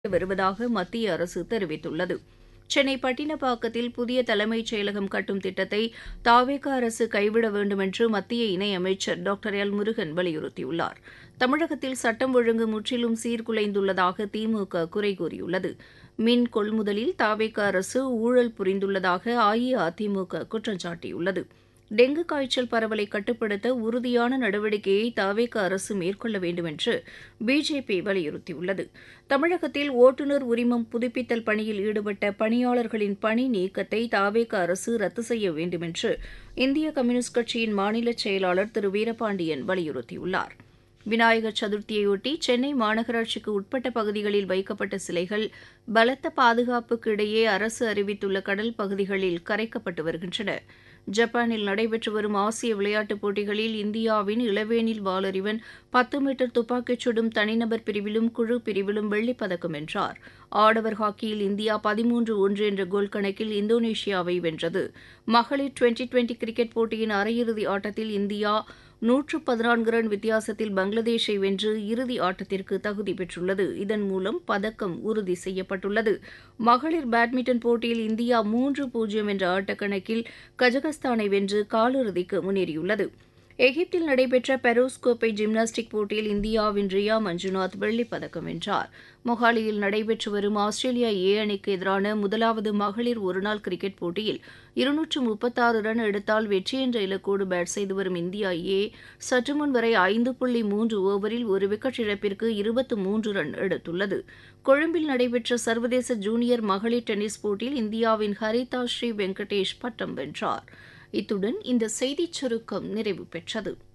வருவதாக மத்திய அரசு தெரிவித்துள்ளது சென்னை பட்டினப்பாக்கத்தில் புதிய தலைமைச் செயலகம் கட்டும் திட்டத்தை தாவேக அரசு கைவிட வேண்டுமென்று மத்திய இணையமைச்சர் டாக்டர் எல் முருகன் வலியுறுத்தியுள்ளார் தமிழகத்தில் சட்டம் ஒழுங்கு முற்றிலும் சீர்குலைந்துள்ளதாக திமுக குறை கூறியுள்ளது மின் கொள்முதலில் தாவேக அரசு ஊழல் புரிந்துள்ளதாக அஇஅதிமுக குற்றம் சாட்டியுள்ளது டெங்கு காய்ச்சல் பரவலை கட்டுப்படுத்த உறுதியான நடவடிக்கையை தாவேக அரசு மேற்கொள்ள வேண்டுமென்று பிஜேபி வலியுறுத்தியுள்ளது தமிழகத்தில் ஓட்டுநர் உரிமம் புதுப்பித்தல் பணியில் ஈடுபட்ட பணியாளர்களின் பணி நீக்கத்தை தாவேக அரசு ரத்து செய்ய வேண்டுமென்று இந்திய கம்யூனிஸ்ட் கட்சியின் மாநில செயலாளர் திரு வீரபாண்டியன் வலியுறுத்தியுள்ளார் விநாயகர் சதுர்த்தியையொட்டி சென்னை மாநகராட்சிக்கு உட்பட்ட பகுதிகளில் வைக்கப்பட்ட சிலைகள் பலத்த பாதுகாப்புக்கு இடையே அரசு அறிவித்துள்ள கடல் பகுதிகளில் கரைக்கப்பட்டு வருகின்றன ஜப்பானில் நடைபெற்று வரும் ஆசிய விளையாட்டுப் போட்டிகளில் இந்தியாவின் இளவேனில் வாலறிவன் பத்து மீட்டர் துப்பாக்கிச் சுடும் தனிநபர் பிரிவிலும் குழு பிரிவிலும் வெள்ளிப் பதக்கம் வென்றார் ஆடவர் ஹாக்கியில் இந்தியா பதிமூன்று ஒன்று என்ற கோல் கணக்கில் இந்தோனேஷியாவை வென்றது மகளிர் டுவெண்டி டுவெண்டி கிரிக்கெட் போட்டியின் அரையிறுதி ஆட்டத்தில் இந்தியா நூற்று பதினான்கு ரன் வித்தியாசத்தில் பங்களாதேஷை வென்று இறுதி ஆட்டத்திற்கு தகுதி பெற்றுள்ளது இதன் மூலம் பதக்கம் உறுதி செய்யப்பட்டுள்ளது மகளிர் பேட்மிண்டன் போட்டியில் இந்தியா மூன்று பூஜ்ஜியம் என்ற ஆட்டக்கணக்கில் கஜகஸ்தானை வென்று காலிறுதிக்கு முன்னேறியுள்ளது எகிப்தில் நடைபெற்ற பெரோஸ் கோப்பை ஜிம்னாஸ்டிக் போட்டியில் இந்தியாவின் ரியா மஞ்சுநாத் வெள்ளிப் பதக்கம் வென்றார் மொஹாலியில் நடைபெற்று வரும் ஆஸ்திரேலியா ஏ அணிக்கு எதிரான முதலாவது மகளிர் ஒருநாள் கிரிக்கெட் போட்டியில் இருநூற்று முப்பத்தாறு ரன் எடுத்தால் வெற்றி என்ற இலக்கோடு பேட் செய்து வரும் இந்தியா ஏ சற்று முன் வரை ஐந்து புள்ளி மூன்று ஓவரில் ஒரு விக்கெட் இழப்பிற்கு இருபத்து மூன்று ரன் எடுத்துள்ளது கொழும்பில் நடைபெற்ற சர்வதேச ஜூனியர் மகளிர் டென்னிஸ் போட்டியில் இந்தியாவின் ஹரிதா ஸ்ரீ வெங்கடேஷ் பட்டம் வென்றார் இத்துடன் இந்த செய்திச் சுருக்கம் நிறைவு பெற்றது